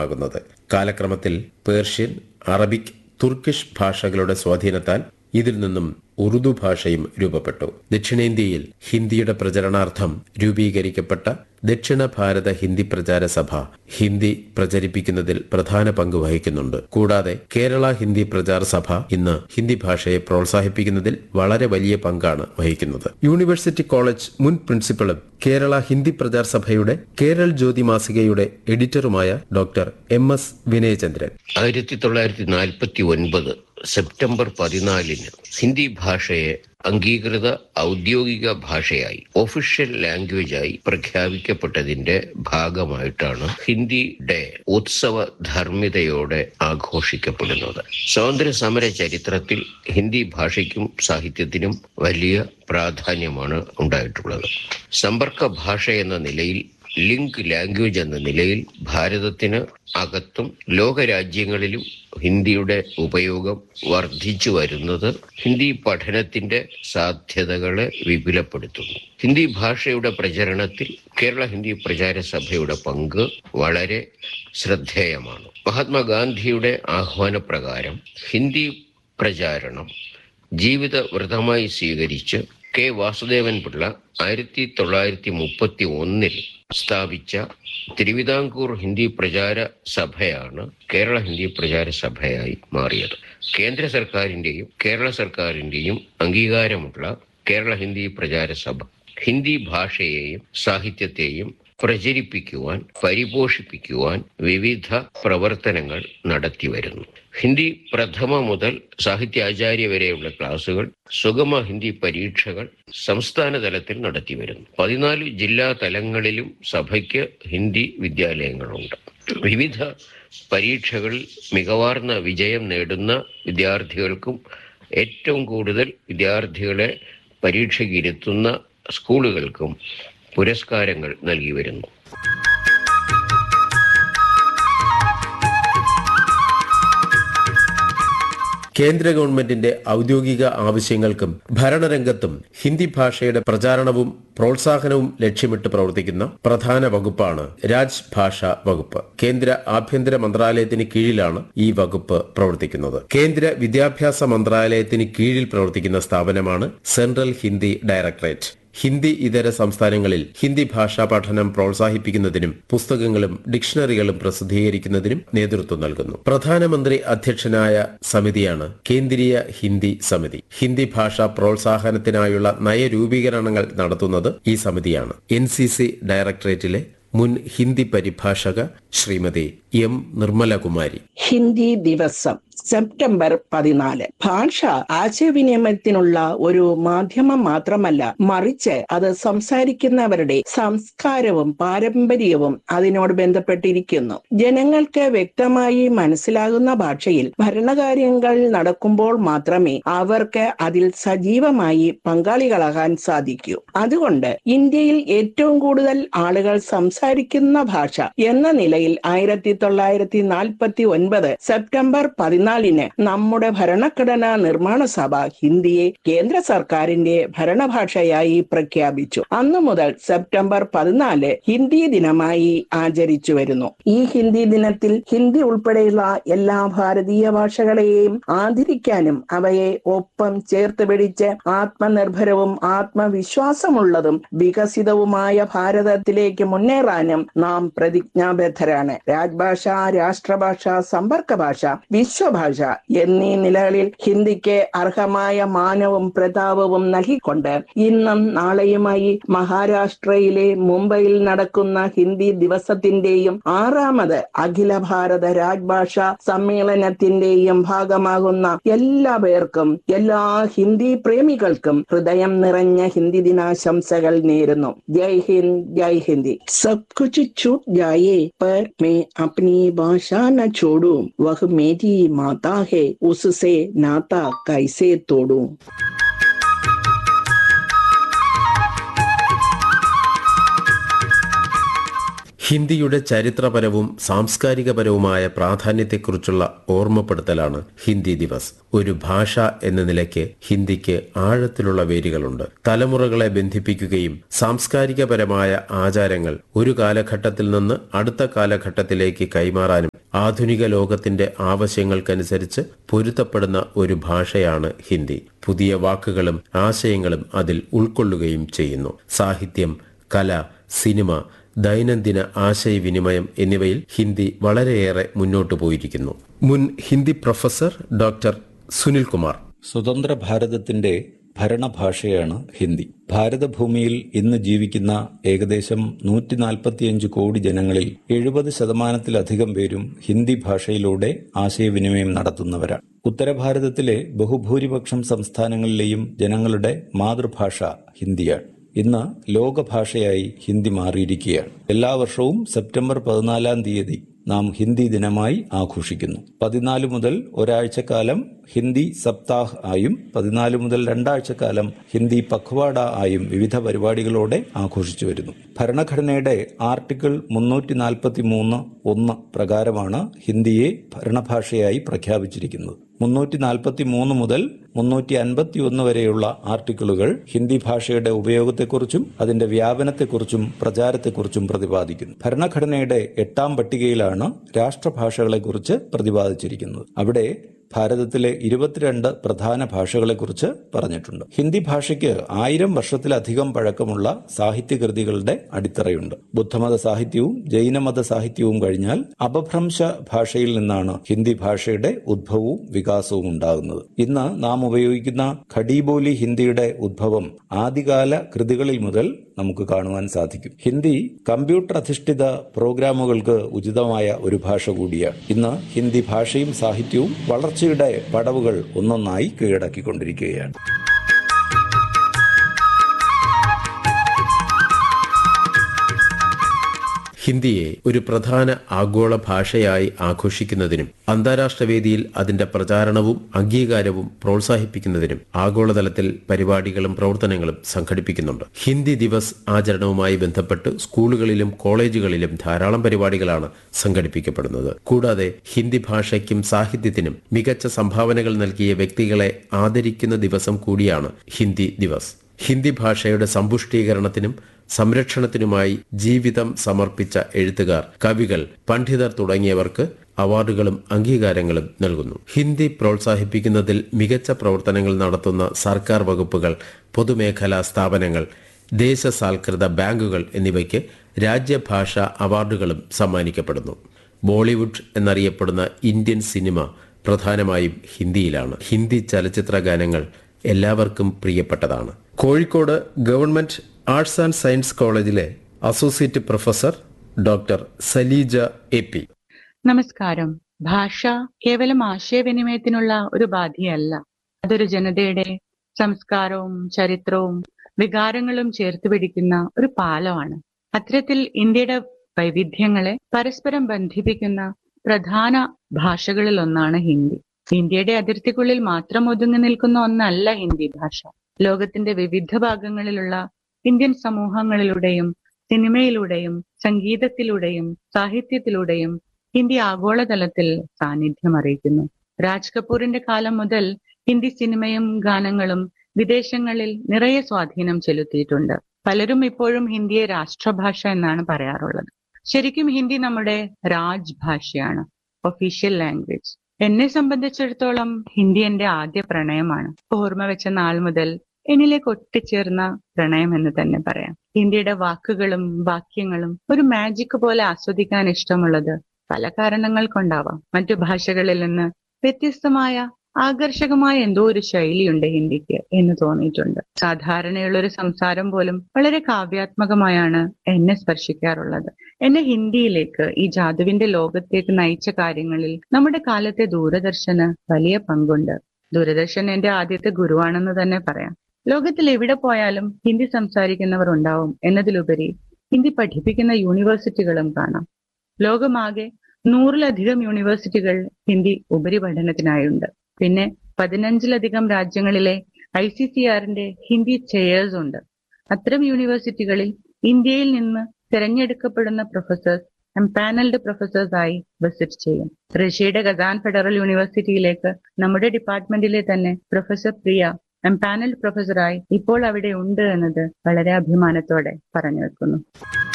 ആകുന്നത് കാലക്രമത്തിൽ Persian Arabic Turkish ഭാഷകളുടെ സ്വാധീനത്താൽ ഇതിൽ നിന്നും ഉറുദു ഭാഷയും രൂപപ്പെട്ടു ദക്ഷിണേന്ത്യയിൽ ഹിന്ദിയുടെ പ്രചരണാർത്ഥം രൂപീകരിക്കപ്പെട്ട ദക്ഷിണ ഭാരത ഹിന്ദി പ്രചാര സഭ ഹിന്ദി പ്രചരിപ്പിക്കുന്നതിൽ പ്രധാന പങ്ക് വഹിക്കുന്നുണ്ട് കൂടാതെ കേരള ഹിന്ദി പ്രചാര സഭ ഇന്ന് ഹിന്ദി ഭാഷയെ പ്രോത്സാഹിപ്പിക്കുന്നതിൽ വളരെ വലിയ പങ്കാണ് വഹിക്കുന്നത് യൂണിവേഴ്സിറ്റി കോളേജ് മുൻ പ്രിൻസിപ്പളും കേരള ഹിന്ദി പ്രചാർ സഭയുടെ കേരൾ ജ്യോതി മാസികയുടെ എഡിറ്ററുമായ ഡോക്ടർ എം എസ് വിനയചന്ദ്രൻ ആയിരത്തി തൊള്ളായിരത്തി നാൽപ്പത്തി ഒൻപത് സെപ്റ്റംബർ പതിനാലിന് ഹിന്ദി ഭാഷയെ അംഗീകൃത ഔദ്യോഗിക ഭാഷയായി ഒഫീഷ്യൽ ലാംഗ്വേജായി പ്രഖ്യാപിക്കപ്പെട്ടതിന്റെ ഭാഗമായിട്ടാണ് ഹിന്ദി ഡേ ഉത്സവ ധർമ്മിതയോടെ ആഘോഷിക്കപ്പെടുന്നത് സ്വാതന്ത്ര്യ സമര ചരിത്രത്തിൽ ഹിന്ദി ഭാഷയ്ക്കും സാഹിത്യത്തിനും വലിയ പ്രാധാന്യമാണ് ഉണ്ടായിട്ടുള്ളത് സമ്പർക്ക ഭാഷ എന്ന നിലയിൽ ലിങ്ക് ലാംഗ്വേജ് എന്ന നിലയിൽ ഭാരതത്തിന് അകത്തും ലോകരാജ്യങ്ങളിലും ഹിന്ദിയുടെ ഉപയോഗം വർദ്ധിച്ചു വരുന്നത് ഹിന്ദി പഠനത്തിന്റെ സാധ്യതകളെ വിപുലപ്പെടുത്തുന്നു ഹിന്ദി ഭാഷയുടെ പ്രചരണത്തിൽ കേരള ഹിന്ദി പ്രചാര സഭയുടെ പങ്ക് വളരെ ശ്രദ്ധേയമാണ് മഹാത്മാഗാന്ധിയുടെ ആഹ്വാനപ്രകാരം ഹിന്ദി പ്രചാരണം ജീവിത വ്രതമായി സ്വീകരിച്ച് കെ വാസുദേവൻ പിള്ള ആയിരത്തി തൊള്ളായിരത്തി മുപ്പത്തി ഒന്നിൽ സ്ഥാപിച്ച തിരുവിതാംകൂർ ഹിന്ദി പ്രചാര സഭയാണ് കേരള ഹിന്ദി പ്രചാര സഭയായി മാറിയത് കേന്ദ്ര സർക്കാരിന്റെയും കേരള സർക്കാരിന്റെയും അംഗീകാരമുള്ള കേരള ഹിന്ദി പ്രചാര സഭ ഹിന്ദി ഭാഷയെയും സാഹിത്യത്തെയും പ്രചരിപ്പിക്കുവാൻ പരിപോഷിപ്പിക്കുവാൻ വിവിധ പ്രവർത്തനങ്ങൾ നടത്തിവരുന്നു ഹിന്ദി പ്രഥമ മുതൽ സാഹിത്യാചാര്യ വരെയുള്ള ക്ലാസുകൾ സുഗമ ഹിന്ദി പരീക്ഷകൾ സംസ്ഥാന തലത്തിൽ നടത്തിവരുന്നു പതിനാല് ജില്ലാ തലങ്ങളിലും സഭയ്ക്ക് ഹിന്ദി വിദ്യാലയങ്ങളുണ്ട് വിവിധ പരീക്ഷകളിൽ മികവാർന്ന വിജയം നേടുന്ന വിദ്യാർത്ഥികൾക്കും ഏറ്റവും കൂടുതൽ വിദ്യാർത്ഥികളെ പരീക്ഷയ്ക്ക് ഇരുത്തുന്ന സ്കൂളുകൾക്കും പുരസ്കാരങ്ങൾ നൽകി വരുന്നു കേന്ദ്ര ഗവൺമെന്റിന്റെ ഔദ്യോഗിക ആവശ്യങ്ങൾക്കും ഭരണരംഗത്തും ഹിന്ദി ഭാഷയുടെ പ്രചാരണവും പ്രോത്സാഹനവും ലക്ഷ്യമിട്ട് പ്രവർത്തിക്കുന്ന പ്രധാന വകുപ്പാണ് രാജ് ഭാഷ വകുപ്പ് കേന്ദ്ര ആഭ്യന്തര മന്ത്രാലയത്തിന് കീഴിലാണ് ഈ വകുപ്പ് പ്രവർത്തിക്കുന്നത് കേന്ദ്ര വിദ്യാഭ്യാസ മന്ത്രാലയത്തിന് കീഴിൽ പ്രവർത്തിക്കുന്ന സ്ഥാപനമാണ് സെൻട്രൽ ഹിന്ദി ഡയറക്ടറേറ്റ് ഹിന്ദി ഇതര സംസ്ഥാനങ്ങളിൽ ഹിന്ദി ഭാഷാ പഠനം പ്രോത്സാഹിപ്പിക്കുന്നതിനും പുസ്തകങ്ങളും ഡിക്ഷണറികളും പ്രസിദ്ധീകരിക്കുന്നതിനും നേതൃത്വം നൽകുന്നു പ്രധാനമന്ത്രി അധ്യക്ഷനായ സമിതിയാണ് കേന്ദ്രീയ ഹിന്ദി സമിതി ഹിന്ദി ഭാഷാ പ്രോത്സാഹനത്തിനായുള്ള നയരൂപീകരണങ്ങൾ നടത്തുന്നത് ഈ സമിതിയാണ് എൻ ഡയറക്ടറേറ്റിലെ മുൻ ഹിന്ദി പരിഭാഷക ശ്രീമതി എം നിർമ്മലകുമാരി ഹിന്ദി ദിവസം സെപ്റ്റംബർ പതിനാല് ഭാഷ ആശയവിനിമയത്തിനുള്ള ഒരു മാധ്യമം മാത്രമല്ല മറിച്ച് അത് സംസാരിക്കുന്നവരുടെ സംസ്കാരവും പാരമ്പര്യവും അതിനോട് ബന്ധപ്പെട്ടിരിക്കുന്നു ജനങ്ങൾക്ക് വ്യക്തമായി മനസ്സിലാകുന്ന ഭാഷയിൽ ഭരണകാര്യങ്ങൾ നടക്കുമ്പോൾ മാത്രമേ അവർക്ക് അതിൽ സജീവമായി പങ്കാളികളാകാൻ സാധിക്കൂ അതുകൊണ്ട് ഇന്ത്യയിൽ ഏറ്റവും കൂടുതൽ ആളുകൾ സംസാരിക്കുന്ന ഭാഷ എന്ന നിലയിൽ ആയിരത്തി തൊള്ളായിരത്തി നാൽപ്പത്തി ഒൻപത് സെപ്റ്റംബർ പതിനാലിന് നമ്മുടെ ഭരണഘടനാ നിർമ്മാണ സഭ ഹിന്ദിയെ കേന്ദ്ര സർക്കാരിന്റെ ഭരണഭാഷയായി പ്രഖ്യാപിച്ചു അന്നു മുതൽ സെപ്റ്റംബർ പതിനാല് ഹിന്ദി ദിനമായി ആചരിച്ചു വരുന്നു ഈ ഹിന്ദി ദിനത്തിൽ ഹിന്ദി ഉൾപ്പെടെയുള്ള എല്ലാ ഭാരതീയ ഭാഷകളെയും ആദരിക്കാനും അവയെ ഒപ്പം ചേർത്ത് പിടിച്ച് ആത്മനിർഭരവും ആത്മവിശ്വാസമുള്ളതും വികസിതവുമായ ഭാരതത്തിലേക്ക് മുന്നേറാനും നാം പ്രതിജ്ഞാബദ്ധരാണ് രാജ്ഭാഷ രാഷ്ട്രഭാഷ സമ്പർക്ക ഭാഷ വിശ്വഭാഷ എന്നീ നിലകളിൽ ഹിന്ദിക്ക് അർഹമായ മാനവും പ്രതാപവും നൽകിക്കൊണ്ട് ഇന്നും നാളെയുമായി മഹാരാഷ്ട്രയിലെ മുംബൈയിൽ നടക്കുന്ന ഹിന്ദി ദിവസത്തിന്റെയും ആറാമത് അഖില ഭാരത രാജ്ഭാഷ സമ്മേളനത്തിന്റെയും ഭാഗമാകുന്ന എല്ലാ പേർക്കും എല്ലാ ഹിന്ദി പ്രേമികൾക്കും ഹൃദയം നിറഞ്ഞ ഹിന്ദി ദിനാശംസകൾ നേരുന്നു ജയ് ഹിന്ദ് ജയ് ഹിന്ദി सब कुछ छूट जाए पर मैं अपनी भाषा न छोड़ू वह मेरी माता है उससे नाता कैसे तोड़ू ഹിന്ദിയുടെ ചരിത്രപരവും സാംസ്കാരികപരവുമായ പ്രാധാന്യത്തെക്കുറിച്ചുള്ള ഓർമ്മപ്പെടുത്തലാണ് ഹിന്ദി ദിവസ് ഒരു ഭാഷ എന്ന നിലയ്ക്ക് ഹിന്ദിക്ക് ആഴത്തിലുള്ള വേരുകളുണ്ട് തലമുറകളെ ബന്ധിപ്പിക്കുകയും സാംസ്കാരികപരമായ ആചാരങ്ങൾ ഒരു കാലഘട്ടത്തിൽ നിന്ന് അടുത്ത കാലഘട്ടത്തിലേക്ക് കൈമാറാനും ആധുനിക ലോകത്തിന്റെ ആവശ്യങ്ങൾക്കനുസരിച്ച് പൊരുത്തപ്പെടുന്ന ഒരു ഭാഷയാണ് ഹിന്ദി പുതിയ വാക്കുകളും ആശയങ്ങളും അതിൽ ഉൾക്കൊള്ളുകയും ചെയ്യുന്നു സാഹിത്യം കല സിനിമ ദൈനംദിന ആശയവിനിമയം എന്നിവയിൽ ഹിന്ദി വളരെയേറെ മുന്നോട്ടു പോയിരിക്കുന്നു മുൻ ഹിന്ദി പ്രൊഫസർ ഡോക്ടർ സുനിൽ കുമാർ സ്വതന്ത്ര ഭാരതത്തിന്റെ ഭരണഭാഷയാണ് ഹിന്ദി ഭാരതഭൂമിയിൽ ഇന്ന് ജീവിക്കുന്ന ഏകദേശം നൂറ്റി നാൽപ്പത്തിയഞ്ച് കോടി ജനങ്ങളിൽ എഴുപത് ശതമാനത്തിലധികം പേരും ഹിന്ദി ഭാഷയിലൂടെ ആശയവിനിമയം നടത്തുന്നവരാണ് ഉത്തരഭാരതത്തിലെ ബഹുഭൂരിപക്ഷം സംസ്ഥാനങ്ങളിലെയും ജനങ്ങളുടെ മാതൃഭാഷ ഹിന്ദിയാണ് ഇന്ന് ലോകഭാഷയായി ഹിന്ദി മാറിയിരിക്കുകയാണ് എല്ലാ വർഷവും സെപ്റ്റംബർ പതിനാലാം തീയതി നാം ഹിന്ദി ദിനമായി ആഘോഷിക്കുന്നു പതിനാല് മുതൽ ഒരാഴ്ചക്കാലം ഹിന്ദി സപ്താഹ് ആയും പതിനാല് മുതൽ രണ്ടാഴ്ചക്കാലം ഹിന്ദി പഖ്വാഡ ആയും വിവിധ പരിപാടികളോടെ ആഘോഷിച്ചു വരുന്നു ഭരണഘടനയുടെ ആർട്ടിക്കിൾ മുന്നൂറ്റി നാൽപ്പത്തി മൂന്ന് ഒന്ന് പ്രകാരമാണ് ഹിന്ദിയെ ഭരണഭാഷയായി പ്രഖ്യാപിച്ചിരിക്കുന്നത് മുന്നൂറ്റി നാൽപ്പത്തി മൂന്ന് മുതൽ മുന്നൂറ്റി അൻപത്തി ഒന്ന് വരെയുള്ള ആർട്ടിക്കിളുകൾ ഹിന്ദി ഭാഷയുടെ ഉപയോഗത്തെക്കുറിച്ചും അതിന്റെ വ്യാപനത്തെക്കുറിച്ചും പ്രചാരത്തെക്കുറിച്ചും പ്രതിപാദിക്കുന്നു ഭരണഘടനയുടെ എട്ടാം പട്ടികയിലാണ് രാഷ്ട്രഭാഷകളെക്കുറിച്ച് പ്രതിപാദിച്ചിരിക്കുന്നത് അവിടെ ഭാരതത്തിലെ ഇരുപത്തിരണ്ട് പ്രധാന ഭാഷകളെക്കുറിച്ച് പറഞ്ഞിട്ടുണ്ട് ഹിന്ദി ഭാഷയ്ക്ക് ആയിരം വർഷത്തിലധികം പഴക്കമുള്ള സാഹിത്യകൃതികളുടെ അടിത്തറയുണ്ട് ബുദ്ധമത സാഹിത്യവും ജൈനമത സാഹിത്യവും കഴിഞ്ഞാൽ അപഭ്രംശ ഭാഷയിൽ നിന്നാണ് ഹിന്ദി ഭാഷയുടെ ഉദ്ഭവവും വികാസവും ഉണ്ടാകുന്നത് ഇന്ന് നാം ഉപയോഗിക്കുന്ന ഖഡീബോലി ഹിന്ദിയുടെ ഉദ്ഭവം ആദ്യകാല കൃതികളിൽ മുതൽ നമുക്ക് കാണുവാൻ സാധിക്കും ഹിന്ദി കമ്പ്യൂട്ടർ അധിഷ്ഠിത പ്രോഗ്രാമുകൾക്ക് ഉചിതമായ ഒരു ഭാഷ കൂടിയാണ് ഇന്ന് ഹിന്ദി ഭാഷയും സാഹിത്യവും വളർച്ചയുടെ പടവുകൾ ഒന്നൊന്നായി കീഴടക്കിക്കൊണ്ടിരിക്കുകയാണ് ഹിന്ദിയെ ഒരു പ്രധാന ആഗോള ഭാഷയായി ആഘോഷിക്കുന്നതിനും അന്താരാഷ്ട്ര വേദിയിൽ അതിന്റെ പ്രചാരണവും അംഗീകാരവും പ്രോത്സാഹിപ്പിക്കുന്നതിനും ആഗോളതലത്തിൽ പരിപാടികളും പ്രവർത്തനങ്ങളും സംഘടിപ്പിക്കുന്നുണ്ട് ഹിന്ദി ദിവസ് ആചരണവുമായി ബന്ധപ്പെട്ട് സ്കൂളുകളിലും കോളേജുകളിലും ധാരാളം പരിപാടികളാണ് സംഘടിപ്പിക്കപ്പെടുന്നത് കൂടാതെ ഹിന്ദി ഭാഷയ്ക്കും സാഹിത്യത്തിനും മികച്ച സംഭാവനകൾ നൽകിയ വ്യക്തികളെ ആദരിക്കുന്ന ദിവസം കൂടിയാണ് ഹിന്ദി ദിവസ് ഹിന്ദി ഭാഷയുടെ സമ്പുഷ്ടീകരണത്തിനും സംരക്ഷണത്തിനുമായി ജീവിതം സമർപ്പിച്ച എഴുത്തുകാർ കവികൾ പണ്ഡിതർ തുടങ്ങിയവർക്ക് അവാർഡുകളും അംഗീകാരങ്ങളും നൽകുന്നു ഹിന്ദി പ്രോത്സാഹിപ്പിക്കുന്നതിൽ മികച്ച പ്രവർത്തനങ്ങൾ നടത്തുന്ന സർക്കാർ വകുപ്പുകൾ പൊതുമേഖലാ സ്ഥാപനങ്ങൾ ദേശസാൽകൃത ബാങ്കുകൾ എന്നിവയ്ക്ക് രാജ്യഭാഷ അവാർഡുകളും സമ്മാനിക്കപ്പെടുന്നു ബോളിവുഡ് എന്നറിയപ്പെടുന്ന ഇന്ത്യൻ സിനിമ പ്രധാനമായും ഹിന്ദിയിലാണ് ഹിന്ദി ചലച്ചിത്ര ഗാനങ്ങൾ എല്ലാവർക്കും പ്രിയപ്പെട്ടതാണ് Kozhikode government arts and science കോളേജിലെ associate professor doctor Saleeja A P നമസ്കാരം ഭാഷ കേവലം ആശയവിനിമയത്തിനുള്ള ഒരു ഉപാധിയല്ല അതൊരു ജനതയുടെ സംസ്കാരവും ചരിത്രവും വികാരങ്ങളും ചേർത്ത് പിടിക്കുന്ന ഒരു പാലമാണ് അത്തരത്തിൽ ഇന്ത്യയുടെ വൈവിധ്യങ്ങളെ പരസ്പരം ബന്ധിപ്പിക്കുന്ന പ്രധാന ഭാഷകളിൽ ഒന്നാണ് ഹിന്ദി ഇന്ത്യയുടെ അതിർത്തിക്കുള്ളിൽ മാത്രം ഒതുങ്ങി നിൽക്കുന്ന ഒന്നല്ല ഹിന്ദി ഭാഷ ലോകത്തിന്റെ വിവിധ ഭാഗങ്ങളിലുള്ള ഇന്ത്യൻ സമൂഹങ്ങളിലൂടെയും സിനിമയിലൂടെയും സംഗീതത്തിലൂടെയും സാഹിത്യത്തിലൂടെയും ഹിന്ദി ആഗോളതലത്തിൽ സാന്നിധ്യം അറിയിക്കുന്നു രാജ് കപൂറിന്റെ കാലം മുതൽ ഹിന്ദി സിനിമയും ഗാനങ്ങളും വിദേശങ്ങളിൽ നിറയെ സ്വാധീനം ചെലുത്തിയിട്ടുണ്ട് പലരും ഇപ്പോഴും ഹിന്ദിയെ രാഷ്ട്രഭാഷ എന്നാണ് പറയാറുള്ളത് ശരിക്കും ഹിന്ദി നമ്മുടെ രാജ് ഭാഷയാണ് ഒഫീഷ്യൽ ലാംഗ്വേജ് എന്നെ സംബന്ധിച്ചിടത്തോളം ഹിന്ദി എന്റെ ആദ്യ പ്രണയമാണ് ഓർമ്മ വെച്ച നാൾ മുതൽ എന്നിലേക്ക് ഒട്ടിച്ചേർന്ന പ്രണയം എന്ന് തന്നെ പറയാം ഹിന്ദിയുടെ വാക്കുകളും വാക്യങ്ങളും ഒരു മാജിക് പോലെ ആസ്വദിക്കാൻ ഇഷ്ടമുള്ളത് പല കാരണങ്ങൾ കൊണ്ടാവാം മറ്റു ഭാഷകളിൽ നിന്ന് വ്യത്യസ്തമായ ആകർഷകമായ എന്തോ ഒരു ശൈലിയുണ്ട് ഹിന്ദിക്ക് എന്ന് തോന്നിയിട്ടുണ്ട് സാധാരണയുള്ള ഒരു സംസാരം പോലും വളരെ കാവ്യാത്മകമായാണ് എന്നെ സ്പർശിക്കാറുള്ളത് എന്നെ ഹിന്ദിയിലേക്ക് ഈ ജാതുവിന്റെ ലോകത്തേക്ക് നയിച്ച കാര്യങ്ങളിൽ നമ്മുടെ കാലത്തെ ദൂരദർശന് വലിയ പങ്കുണ്ട് ദൂരദർശൻ എന്റെ ആദ്യത്തെ ഗുരുവാണെന്ന് തന്നെ പറയാം ലോകത്തിൽ എവിടെ പോയാലും ഹിന്ദി സംസാരിക്കുന്നവർ ഉണ്ടാവും എന്നതിലുപരി ഹിന്ദി പഠിപ്പിക്കുന്ന യൂണിവേഴ്സിറ്റികളും കാണാം ലോകമാകെ നൂറിലധികം യൂണിവേഴ്സിറ്റികൾ ഹിന്ദി ഉപരിപഠനത്തിനായുണ്ട് പിന്നെ പതിനഞ്ചിലധികം രാജ്യങ്ങളിലെ ഐ സി സി ആറിന്റെ ഹിന്ദി ചെയേഴ്സ് ഉണ്ട് അത്തരം യൂണിവേഴ്സിറ്റികളിൽ ഇന്ത്യയിൽ നിന്ന് തിരഞ്ഞെടുക്കപ്പെടുന്ന പ്രൊഫസേഴ്സ് എംപാനൽഡ് പ്രൊഫസേഴ്സ് ആയി വിസിറ്റ് ചെയ്യും റഷ്യയുടെ ഗസാൻ ഫെഡറൽ യൂണിവേഴ്സിറ്റിയിലേക്ക് നമ്മുടെ ഡിപ്പാർട്ട്മെന്റിലെ തന്നെ പ്രൊഫസർ പ്രിയ എംപാനൽഡ് പ്രൊഫസറായി ഇപ്പോൾ അവിടെ ഉണ്ട് എന്നത് വളരെ അഭിമാനത്തോടെ പറഞ്ഞു വെക്കുന്നു